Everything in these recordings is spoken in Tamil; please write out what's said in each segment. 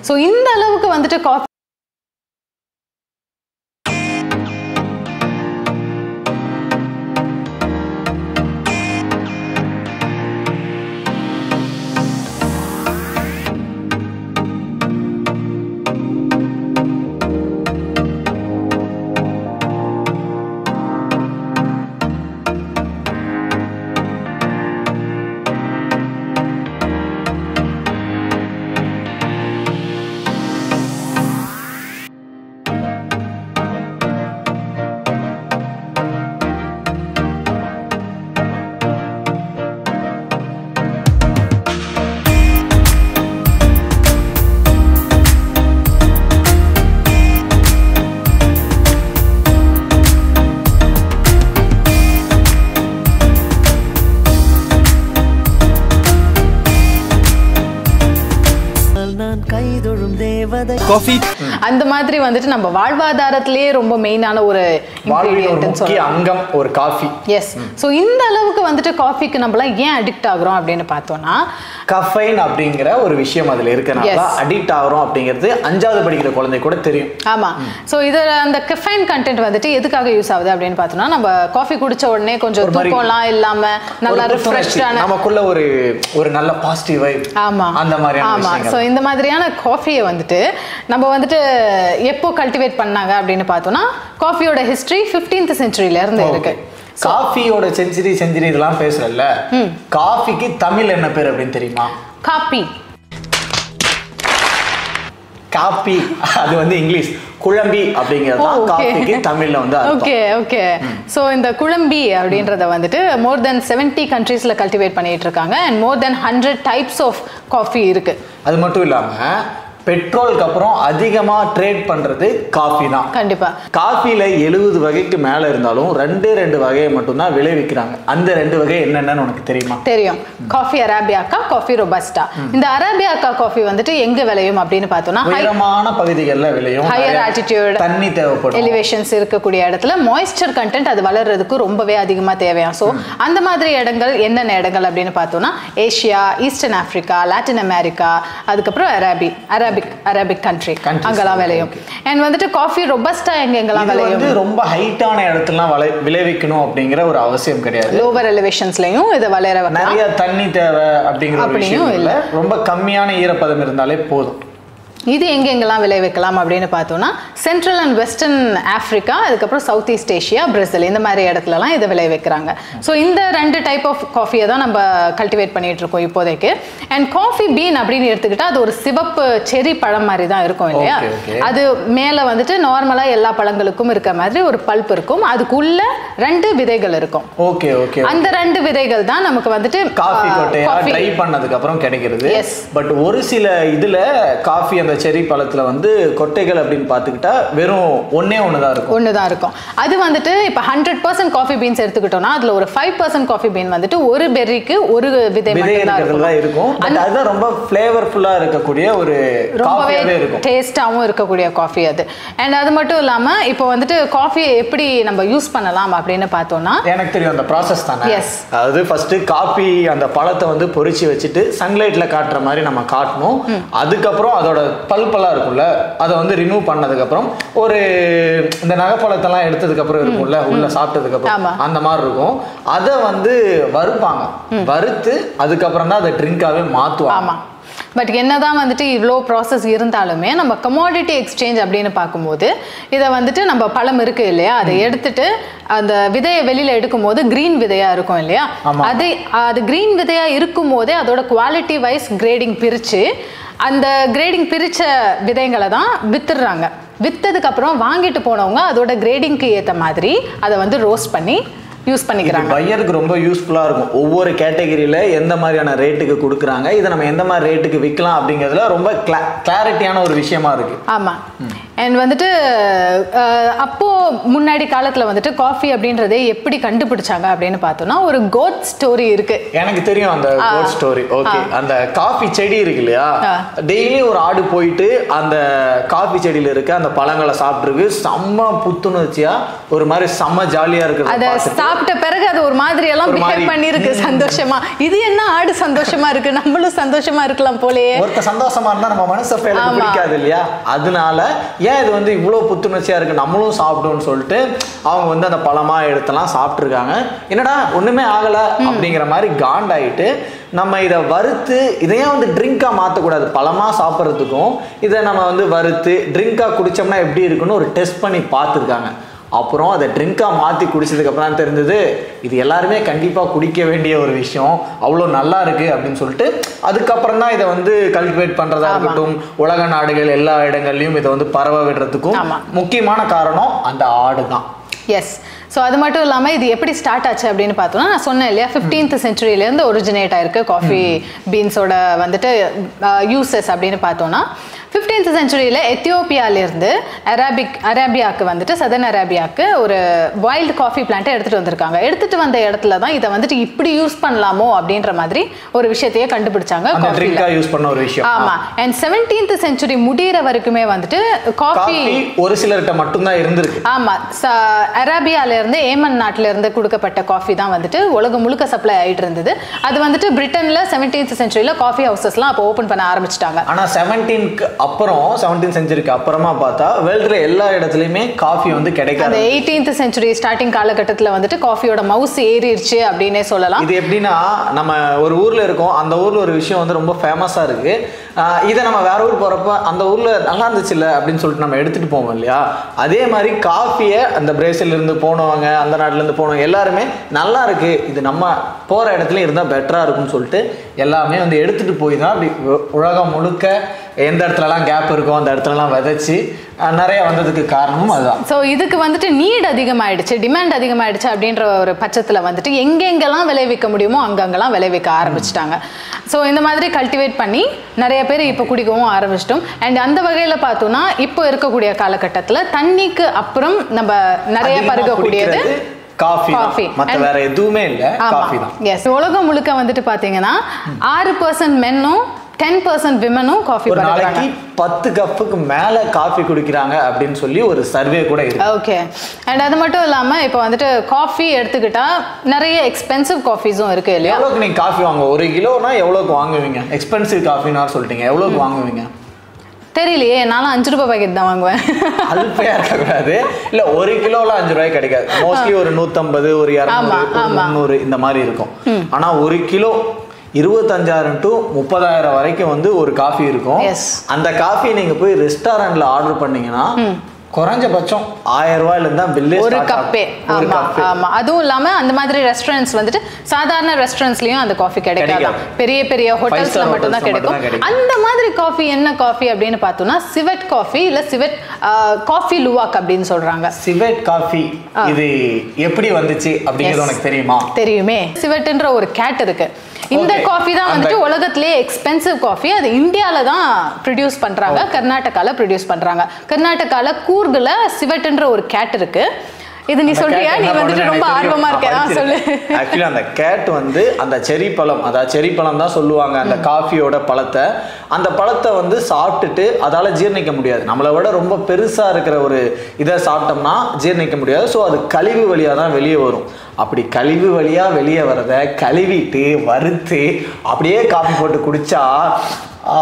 ஸோ இந்த அளவுக்கு வந்துட்டு காஃபி நான் கைதொழும் தேவதை காஃபி அந்த மாதிரி வந்துட்டு நம்ம வாழ்வாதாரத்திலேயே ரொம்ப மெயினான ஒரு வாழ்வில் ஒரு இன்கிரீடியன்ட்னு முக்கிய சொல்லலாம் அங்கம் ஒரு காஃபி எஸ் ஸோ இந்த அளவுக்கு வந்துட்டு காஃபிக்கு நம்மளாம் ஏன் அடிக்ட் ஆகுறோம் அப்படின்னு பார்த்தோம்னா கஃபைன் அப்படிங்கிற ஒரு விஷயம் அதுல இருக்கனால Yes. அடிக்ட் ஆகிறோம் அப்படிங்கிறது அஞ்சாவது படிக்கிற குழந்தை கூட தெரியும் ஆமா ஸோ இதில் அந்த கெஃபைன் கண்டென்ட் வந்துட்டு எதுக்காக யூஸ் ஆகுது அப்படின்னு பார்த்தோம்னா நம்ம காஃபி குடிச்ச உடனே கொஞ்சம் ஒரு மாதிரி தூக்கம்லாம் இல்லாம நல்லா ஒரு புத்துணர்ச்சி, ரிஃப்ரெஷ்டான நமக்குள்ள ஒரு ஒரு நல்ல பாசிட்டிவ் வைப் ஆமா அந்த மாதிரியான ஆமா ஸோ விஷயங்கள் இந்த மாதிரியான காஃபியை வந்துட்டு நம்ம வந்துட்டு எப்போ கல்டிவேட் பண்ணாங்க அப்படின்னு பார்த்தோம்னா காஃபியோட ஹிஸ்டரி ஃபிஃப்டீன்த் செஞ்சுரியில இருந்து இருக்கு காஃபியோட செஞ்சுரி செஞ்சுரி இதெல்லாம் பேசுறல்ல காஃபிக்கு தமிழ் என்ன பேர் அப்படின்னு தெரியுமா காப்பி காப்பி அது வந்து இங்கிலீஷ் குழம்பி அப்படிங்கிறது தான் ஓ, okay. காஃபிக்கு தமிழ்ல வந்து அர்த்தம் ஓகே ஓகே ஸோ இந்த குழம்பி அப்படின்றத வந்துட்டு மோர் தென் செவன்ட்டி கண்ட்ரீஸில் கல்டிவேட் பண்ணிட்டு இருக்காங்க and more than hundred types of coffee இருக்கு அது மட்டும் இல்லாம பெட்ரோலுக்கு அப்புறம் அதிகமா ட்ரேட் பண்றது காஃபி தான் கண்டிப்பா காஃபில எழுபது வகைக்கு மேல இருந்தாலும் ரெண்டே ரெண்டு வகையை மட்டும்தான் விளைவிக்கிறாங்க அந்த ரெண்டு வகை என்னென்னு உனக்கு தெரியுமா தெரியும் காஃபி அராபியாக்கா காஃபி ரொபஸ்டா இந்த அராபியாக்கா காஃபி வந்துட்டு எங்க விளையும் அப்படின்னு பார்த்தோம்னா high- உயரமான பகுதிகளில் விளையும் Higher நிறைய altitude. தண்ணி தேவைப்படும் எலிவேஷன்ஸ் இருக்கக்கூடிய இடத்துல மாய்ஸ்சர் கண்டென்ட் அது வளர்றதுக்கு ரொம்பவே அதிகமாக தேவையாம் ஸோ அந்த மாதிரி இடங்கள் என்னென்ன இடங்கள் அப்படின்னு பார்த்தோம்னா Asia eastern Africa Latin America அதுக்கப்புறம் அரபி அரபிக் அரபிக் கண்ட்ரி Countries, அங்கெல்லாம் okay, விளையும் அண்ட் வந்துட்டு காஃபி ரொபஸ்டா எங்க எங்கெல்லாம் இது விளையும் வந்து ரொம்ப ஹைட்டான இடத்துலாம் வளை விளைவிக்கணும் அப்படிங்கிற ஒரு அவசியம் கிடையாது லோவர் எலிவேஷன்ஸ்லையும் இதை வளர வைக்கலாம் நிறைய தண்ணி தேவை அப்படிங்கிற ஒரு அப்படியும் விஷயம் இல்ல ரொம்ப கம்மியான ஈரப்பதம் இருந்தாலே போதும் இது எங்கெங்கெல்லாம் விளைவிக்கலாம் அப்படின்னு பார்த்தோம்னா சென்ட்ரல் அண்ட் வெஸ்டர்ன் ஆஃப்ரிக்கா அதுக்கப்புறம் சவுத் ஈஸ்ட் ஏஷியா பிரேசில் இந்த மாதிரி இடத்துலலாம் இதை விளைவிக்கிறாங்க ஸோ இந்த ரெண்டு டைப் ஆஃப் காஃபியை தான் நம்ம கல்டிவேட் பண்ணிட்டு இருக்கோம் இப்போதைக்கு அண்ட் காஃபி பீன் அப்படின்னு எடுத்துக்கிட்டா அது ஒரு சிவப்பு செரி பழம் மாதிரி தான் இருக்கும் இல்லையா Okay, okay. அது மேலே வந்துட்டு நார்மலாக எல்லா பழங்களுக்கும் இருக்க மாதிரி ஒரு பல்ப் இருக்கும் அதுக்குள்ள ரெண்டு விதைகள் இருக்கும் ஓகே ஓகே அந்த ரெண்டு விதைகள் தான் நமக்கு வந்துட்டு காஃபி ஆ, கொட்டையா coffee- ட்ரை பண்ணதுக்கு அப்புறம் கிடைக்கிறது Yes. பட் ஒரு சில இதுல காஃபி அந்த செரி பழத்துல வந்து கொட்டைகள் அப்படின்னு பார்த்துக்கிட்டா வெறும் ஒண்ணே ஒன்று தான் இருக்கும் ஒன்று தான் இருக்கும் அது வந்துட்டு இப்போ ஹண்ட்ரட் பர்சன்ட் காஃபி பீன்ஸ் எடுத்துக்கிட்டோம்னா அதில் ஒரு ஃபைவ் பர்சன்ட் காஃபி பீன் வந்துட்டு ஒரு பெர்ரிக்கு ஒரு விதை விதை மட்டும் தான் இருக்கிறது தான் இருக்கும் பட் அதுதான் ரொம்ப ஃப்ளேவர்ஃபுல்லா இருக்கக்கூடிய ஒரு ரொம்பவே காஃபியாவே இருக்கும் டேஸ்டாகவும் இருக்கக்கூடிய காஃபி அது அண்ட் அது மட்டும் இல்லாமல் இப்போ வந்துட்டு காஃபியை எப்படி நம்ம யூஸ் பண்ணலாம் அப்படின்னு பார்த்தோம்னா எனக்கு தெரியும் அந்த ப்ராசஸ் தானே Yes. அதாவது ஃபர்ஸ்ட் காப்பி அந்த பழத்தை வந்து பொரிச்சு வச்சுட்டு சன்லைட்ல காட்டுற மாதிரி நம்ம காட்டணும் அதுக்கப்புறம் அதோட பல்பெல்லாம் இருக்கும்ல அதை வந்து ரிமூவ் பண்ணதுக்கு அப்புறம் ஒரு இந்த நகைப்பழத்தெல்லாம் எடுத்ததுக்கு அப்புறம் இருக்கும்ல உள்ள சாப்பிட்டதுக்கு ஆமா. அப்புறம் அந்த மாதிரி இருக்கும் அதை வந்து வறுப்பாங்க வறுத்து அதுக்கப்புறம் தான் அதை ட்ரிங்காவே மாத்துவாங்க ஆமாம் பட் என்னதான் வந்துட்டு இவ்வளோ ப்ராசஸ் இருந்தாலுமே நம்ம கமாடிட்டி எக்ஸ்சேஞ்ச் அப்படின்னு பார்க்கும்போது இதை வந்துட்டு நம்ம பழம் இருக்கு இல்லையா அதை எடுத்துட்டு அந்த விதையை வெளியில எடுக்கும்போது கிரீன் விதையா இருக்கும் இல்லையா ஆமா. அது அது கிரீன் விதையா இருக்கும் போதே அதோட குவாலிட்டி வைஸ் கிரேடிங் பிரிச்சு அந்த கிரேடிங் பிரிச்ச விதைங்களை தான் வித்துடுறாங்க வித்ததுக்கு அப்புறம் வாங்கிட்டு போனவங்க அதோட கிரேடிங்க்கு ஏத்த மாதிரி அதை வந்து ரோஸ்ட் பண்ணி யூஸ் பண்ணிக்கிறாங்க பையருக்கு ரொம்ப யூஸ்ஃபுல்லாக இருக்கும் ஒவ்வொரு கேட்டகரியில் எந்த மாதிரியான ரேட்டுக்கு கொடுக்குறாங்க இதை நம்ம எந்த மாதிரி ரேட்டுக்கு விற்கலாம் அப்படிங்கிறதுல ரொம்ப கிளாரிட்டியான ஒரு விஷயமா இருக்கு ஆமா அண்ட் வந்துட்டு அஹ், அப்போ முன்னாடி காலத்துல வந்துட்டு காஃபி அப்படின்றதே எப்படி கண்டுபிடிச்சாங்க அப்படின்னு பார்த்தோம்னா ஒரு கோட் ஸ்டோரி இருக்கு எனக்கு தெரியும் அந்த கோட் ஸ்டோரி ஓகே அந்த காஃபி செடி இருக்கு இல்லையா ஆ. டெய்லி ஒரு ஆடு போயிட்டு அந்த காஃபி செடியில இருக்க அந்த பழங்களை சாப்பிட்டுருக்கு செம்ம புத்துணர்ச்சியா ஒரு மாதிரி செம்ம ஜாலியா அத இருக்கு சாப்பிட்ட பிறகு அது ஒரு மாதிரி எல்லாம் ஒரு மாதிரி, பிஹேவ் பண்ணிருக்கு சந்தோஷமா இது என்ன ஆடு சந்தோஷமா இருக்கு நம்மளும் சந்தோஷமா இருக்கலாம் போலயே ஒருத்த சந்தோஷமா இருந்தா நம்ம மனசை பேருக்கு ஆமா. பிடிக்காது இல்லையா அதனால ஏன் இது வந்து இவ்வளவு புத்துணர்ச்சியா இருக்கு நம்மளும் சாப்பிடுவோம்னு சொல்லிட்டு அவங்க வந்து அந்த பழமா எடுத்தெல்லாம் சாப்பிட்டுருக்காங்க என்னடா ஒண்ணுமே ஆகல அப்படிங்கிற மாதிரி காண்டாயிட்டு நம்ம இதை வறுத்து இதையே வந்து ட்ரிங்கா மாற்றக்கூடாது பழமா சாப்பிட்றதுக்கும் இதை நம்ம வந்து வறுத்து ட்ரிங்கா குடிச்சோம்னா எப்படி இருக்குன்னு ஒரு டெஸ்ட் பண்ணி பார்த்துருக்காங்க அப்புறம் அதை ட்ரிங்காக மாற்றி குடிச்சதுக்கப்புறம் தான் தெரிஞ்சது இது எல்லாருமே கண்டிப்பாக குடிக்க வேண்டிய ஒரு விஷயம் அவ்வளோ நல்லா இருக்கு அப்படின்னு சொல்லிட்டு அதுக்கப்புறம் தான் இதை வந்து கல்டிவேட் பண்ணுறதா ஆமா. இருக்கட்டும் உலக நாடுகள் எல்லா இடங்கள்லையும் இதை வந்து பரவ விடுறதுக்கும் ஆமா. முக்கியமான காரணம் அந்த ஆடு தான் எஸ் ஸோ அது மட்டும் இல்லாமல் இது எப்படி ஸ்டார்ட் ஆச்சு அப்படின்னு பார்த்தோம்னா நான் சொன்னேன் இல்லையா ஃபிஃப்டீன்த் சென்ச்சுரியிலேருந்து ஒரிஜினேட் ஆயிருக்கு காஃபி பீன்ஸோட வந்துட்டு யூசஸ் அப்படின்னு பார்த்தோம்னா ஃபிஃப்டீன்த் சென்ச்சுரியில் எத்தியோப்பியாவிலேருந்து அராபிக் அரேபியாவுக்கு வந்துட்டு சதன் அரேபியாவுக்கு ஒரு வைல்டு காஃபி பிளான்ட்டை எடுத்துகிட்டு வந்திருக்காங்க எடுத்துகிட்டு வந்த இடத்துல தான் இதை வந்துட்டு இப்படி யூஸ் பண்ணலாமோ அப்படின்ற மாதிரி ஒரு விஷயத்தையே கண்டுபிடிச்சாங்க அந்த காஃபியில் ட்ரிங்காக யூஸ் பண்ண ஒரு விஷயம் ஆமா அண்ட் செவன்டீன்த் சென்ச்சுரி முடியிற வரைக்குமே வந்துட்டு காஃபி காஃபி ஒரு சிலர்கிட்ட மட்டும்தான் இருந்திருக்கு ஆமா ச- அராபியால இருந்து ஏமன் நாட்டுல இருந்து கொடுக்கப்பட்ட காஃபி தான் வந்துட்டு உலகம் முழுக்க சப்ளை ஆயிட்டு இருந்தது அது வந்துட்டு பிரிட்டன்ல செவன்டீன்த் சென்ச்சுரியில காஃபி ஹவுசஸ்லாம் அப்போ ஓபன் பண்ண ஆரம்பிச்சிட்டாங்க ஆனா செவன்டீன்க்கு அப்புறம் செவன்டீன் செஞ்சுரிக்கு அப்புறமா பார்த்தா வேர்ல்டுல எல்லா இடத்துலயுமே காஃபி வந்து அந்த கிடைக்காது எயிட்டீன்த் சென்ச்சுரி ஸ்டார்டிங் காலகட்டத்துல வந்துட்டு காஃபியோட மவுஸ் ஏறிடுச்சு அப்படின்னே சொல்லலாம் இது எப்படின்னா நம்ம ஒரு ஊர்ல இருக்கோம் அந்த ஊர்ல ஒரு விஷயம் வந்து ரொம்ப ஃபேமஸா இருக்கு ஆஹ் இதை நம்ம வேற ஊர் போறப்ப அந்த ஊர்ல நல்லா இருந்துச்சுல்ல அப்படின்னு சொல்லிட்டு நம்ம எடுத்துட்டு போவோம் இல்லையா அதே மாதிரி காஃபியை அந்த பிரேசில்ல இருந்து போனவங்க அந்த நாட்டுல இருந்து போனவங்க எல்லாருமே நல்லா இருக்கு இது நம்ம போற இடத்துல இருந்தா பெட்டரா இருக்கும்னு சொல்லிட்டு எல்லாமே வந்து எடுத்துட்டு போய் தான் அப்படி உ- உலகம் முழுக்க எந்த இடத்துலலாம் கேப் இருக்கோ அந்த இடத்துலலாம் விதைச்சு ஆஹ் நிறைய வந்ததுக்கு காரணமும் அதுதான் ஸோ இதுக்கு வந்துட்டு நீட் அதிகமாயிடுச்சு டிமாண்ட் அதிகமாயிடுச்சு அப்படின்ற ஒரு பட்சத்தில் வந்துட்டு எங்கெங்கெல்லாம் விளைவிக்க முடியுமோ அங்கங்கெல்லாம் விளைவிக்க ஆரம்பிச்சிட்டாங்க ஸோ இந்த மாதிரி கல்டிவேட் பண்ணி நிறைய பேர் இப்போ குடிக்கவும் ஆரம்பிச்சிட்டோம் அண்ட் அந்த வகையில் பார்த்தோம்னா இப்போ இருக்கக்கூடிய காலகட்டத்தில் தண்ணிக்கு அப்புறம் நம்ம நிறைய அதிகமா பருகக்கூடியது குடிக்கிறது காஃபி Coffee. மற்ற And- வேற எதுவுமே இல்லை காஃபி தான் எஸ் உலகம் முழுக்க வந்துட்டு பார்த்தீங்கன்னா ஆறு பர்சன்ட் மென்னும் டென் பர்சன்ட் விமனும் காஃபி ஒரு பண்ணுறாங்க நாளைக்கு பத்து கப்புக்கு மேல காஃபி குடிக்கிறாங்க அப்படின்னு சொல்லி ஒரு சர்வே கூட இருக்கு ஓகே அண்ட் அது மட்டும் இல்லாமல் இப்போ வந்துட்டு காஃபி எடுத்துக்கிட்டா நிறைய எக்ஸ்பென்சிவ் காஃபீஸும் இருக்கு இல்லையா எவ்வளோக்கு நீங்க காஃபி வாங்க ஒரு கிலோனா எவ்வளோக்கு வாங்குவீங்க எக்ஸ்பென்சிவ் காஃபின்னு சொல்லிட்டீங்க எவ்வளோக்கு வாங்குவீங்க தெரியலையே நானும் அஞ்சு ரூபாய் பாக்கெட் தான் வாங்குவேன் அல்பையா இருக்கக்கூடாது இல்ல ஒரு கிலோல அஞ்சு ரூபாய் கிடைக்காது மோஸ்ட்லி ஒரு நூத்தம்பது ஒரு இரநூறு ஆமா, ஒரு ஆமா. முந்நூறு இந்த மாதிரி இருக்கும் ஆனா ஒரு கிலோ இருபத்தஞ்சாயிரம் டு முப்பதாயிரம் வரைக்கும் வந்து ஒரு காஃபி இருக்கும் Yes. அந்த காஃபி நீங்க போய் ரெஸ்டாரண்ட்ல ஆர்டர் பண்ணீங்கன்னா குறைஞ்சபட்சம் ஆயிரம் ரூபாயில இருந்தா பில்லு ஒரு கப்பே ஒரு ஆமா கப்பே ஆமா அதுவும் இல்லாம அந்த மாதிரி ரெஸ்டாரண்ட்ஸ் வந்துட்டு சாதாரண ரெஸ்டாரண்ட்ஸ்லயும் அந்த காஃபி கிடைக்காது கிடைக்காது. பெரிய பெரிய ஹோட்டல்ஸ்ல star மட்டும் தான் hotelsல கிடைக்கும் மட்டும்தான் கிடைக்கும். அந்த மாதிரி காஃபி என்ன காஃபி அப்படின்னு பார்த்தோம்னா சிவெட் காஃபி இல்ல சிவெட் காஃபி லுவாக் அப்படின்னு சொல்றாங்க சிவெட் காஃபி இது எப்படி வந்துச்சு அப்படிங்கிறது Yes. உனக்கு தெரியுமா தெரியுமே சிவெட்ன்ற ஒரு கேட் இருக்கு இந்த Okay. காஃபி தான் அந்த- வந்துட்டு உலகத்திலேயே எக்ஸ்பென்சிவ் காஃபி அது இந்தியால தான் ப்ரொடியூஸ் பண்றாங்க கர்நாடகால ப்ரொடியூஸ் பண்றாங்க கர்நாடகால கூர்குல சிவெட்ன்ற ஒரு கேட் இருக்கு இது நீ சொல்றியா நீ வந்துட்டு ரொம்ப ஆர்வமா இருக்க ஆ, சொல்லு ஆக்சுவலி அந்த கேட் வந்து அந்த செரி பழம் அதாவது செரி பழம் தான் சொல்லுவாங்க அந்த காஃபியோட பழத்தை அந்த பழத்தை வந்து சாப்பிட்டுட்டு அதால ஜீரணிக்க முடியாது நம்மளை விட ரொம்ப பெருசா இருக்கிற ஒரு இதை சாப்பிட்டோம்னா ஜீரணிக்க முடியாது ஸோ அது கழிவு வழியா தான் வெளியே வரும் அப்படி கழிவு வழியா வெளியே வரத கழுவிட்டு வறுத்து அப்படியே காஃபி போட்டு குடிச்சா ஆ,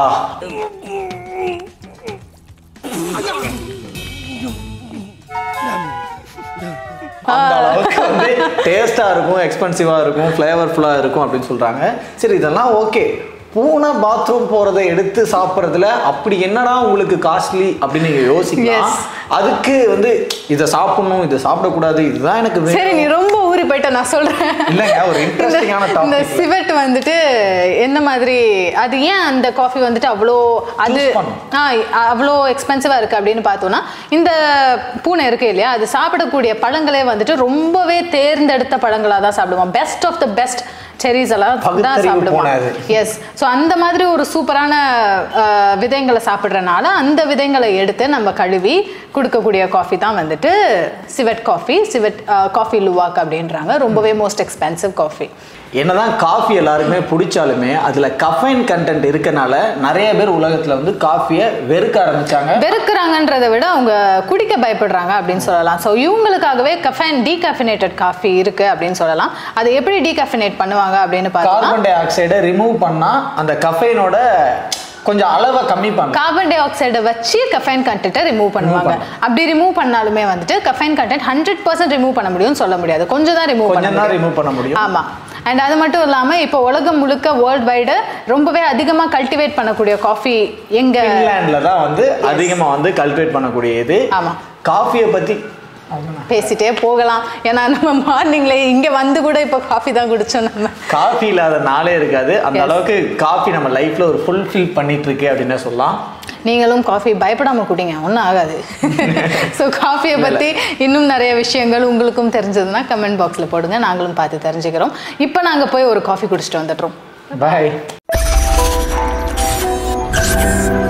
அந்த அளவுக்கு வந்து டேஸ்டா இருக்கும் எக்ஸ்பென்சிவா இருக்கும் ஃப்ளேவர்ஃபுல்லா இருக்கும் அப்படின்னு சொல்றாங்க சரி இதெல்லாம் ஓகே பூனை பாத்ரூம் போறதை எடுத்து சாப்பிட்றதுல அப்படி என்னடா உங்களுக்கு காஸ்ட்லி அப்படின்னு நீங்க யோசிக்கலாம் Yes. அதுக்கு வந்து இதை சாப்பிடணும் இதை சாப்பிடக்கூடாது இதுதான் எனக்கு வேணும். சரி நீ ரொம்ப ஊறி போயிட்ட நான் சொல்றேன் இல்லைங்க ஒரு இன்ட்ரெஸ்டிங்கான இந்த- இந்த டாபிக் சிவெட் வந்துட்டு என்ன மாதிரி அது ஏன் அந்த காஃபி வந்துட்டு அவ்வளோ அது Choose பண்ணும். ஆ அவ்வளோ எக்ஸ்பென்சிவாக இருக்குது அப்படின்னு பார்த்தோன்னா இந்த பூனை இருக்கு இல்லையா அது சாப்பிடக்கூடிய பழங்களே வந்துட்டு ரொம்பவே தேர்ந்தெடுத்த பழங்களாக தான் சாப்பிடுவோம் best of the best cherries எல்லாம் தான் பகுத்தறிவு சாப்பிடுவாங்க போனது. எஸ் ஸோ அந்த மாதிரி ஒரு சூப்பரான அஹ், விதைங்களை சாப்பிட்றனால அந்த விதைங்களை எடுத்து நம்ம கழுவி கொடுக்கக்கூடிய காஃபி தான் வந்துட்டு civet coffee civet coffee luwak அப்படின்றாங்க ரொம்பவே மோஸ்ட் எக்ஸ்பென்சிவ் காஃபி என்னதான் காஃபி எல்லாருக்குமே பிடிச்சாலுமே அதுல கஃபைன் கண்டென்ட் இருக்கனால நிறைய பேர் உலகத்துல வந்து காஃபியை வெறுக்க ஆரம்பிச்சாங்க வெறுக்கிறாங்கன்றதை விட அவங்க குடிக்க பயப்படுறாங்க அப்படின்னு சொல்லலாம் ஸோ இவங்களுக்காகவே கஃபைன் டீகாஃபினேட்டட் காஃபி இருக்கு அப்படின்னு சொல்லலாம் அதை எப்படி டீகாஃபினேட் பண்ணுவாங்க அப்படின்னு பார்த்தோம்னா கார்பன் டை ஆக்சைடை ரிமூவ் பண்ணா அந்த கஃபைனோட கொஞ்சம் அளவை கம்மி பண்ண கார்பன் டை ஆக்சைடை வச்சு கஃபைன் கண்டென்ட்டை ரிமூவ் பண்ணுவாங்க அப்படி ரிமூவ் பண்ணாலுமே வந்துட்டு caffeine content hundred percent remove பண்ண முடியும்னு சொல்ல முடியாது கொஞ்சம் தான் ரிமூவ் பண்ண கொஞ்சம் தான் முடியும் ரிமூவ் பண்ண முடியும் ஆமா அண்ட் அது மட்டும் இல்லாம இப்போ உலகம் முழுக்க வேர்ல்ட் வைடு ரொம்பவே அதிகமா கல்டிவேட் பண்ணக்கூடிய காஃபி எங்க ஃபின்லாண்ட்ல தான் வந்து அதிகமா வந்து கல்டிவேட் பண்ணக்கூடிய இது ஆமா. காஃபியை பத்தி பேசிட்டே போகலாம் ஏன்னா நம்ம மார்னிங்ல இங்க வந்து கூட இப்போ காஃபி தான் குடிச்சோம் நம்ம காஃபி இல்லாத நாளே இருக்காது அந்த Yes. அளவுக்கு காஃபி நம்ம லைஃப்ல ஒரு ஃபுல்ஃபில் பண்ணிட்டு இருக்கு அப்படின்னு சொல்லலாம் நீங்களும் காஃபி பயப்படாம குடிங்க ஒன்றும் ஆகாது ஸோ காஃபியை பற்றி இன்னும் நிறைய விஷயங்கள் உங்களுக்கும் தெரிஞ்சதுன்னா கமெண்ட் பாக்ஸில் போடுங்க நாங்களும் பார்த்து தெரிஞ்சுக்கிறோம் இப்போ நாங்கள் போய் ஒரு காஃபி குடிச்சிட்டு வந்துடுறோம் பாய்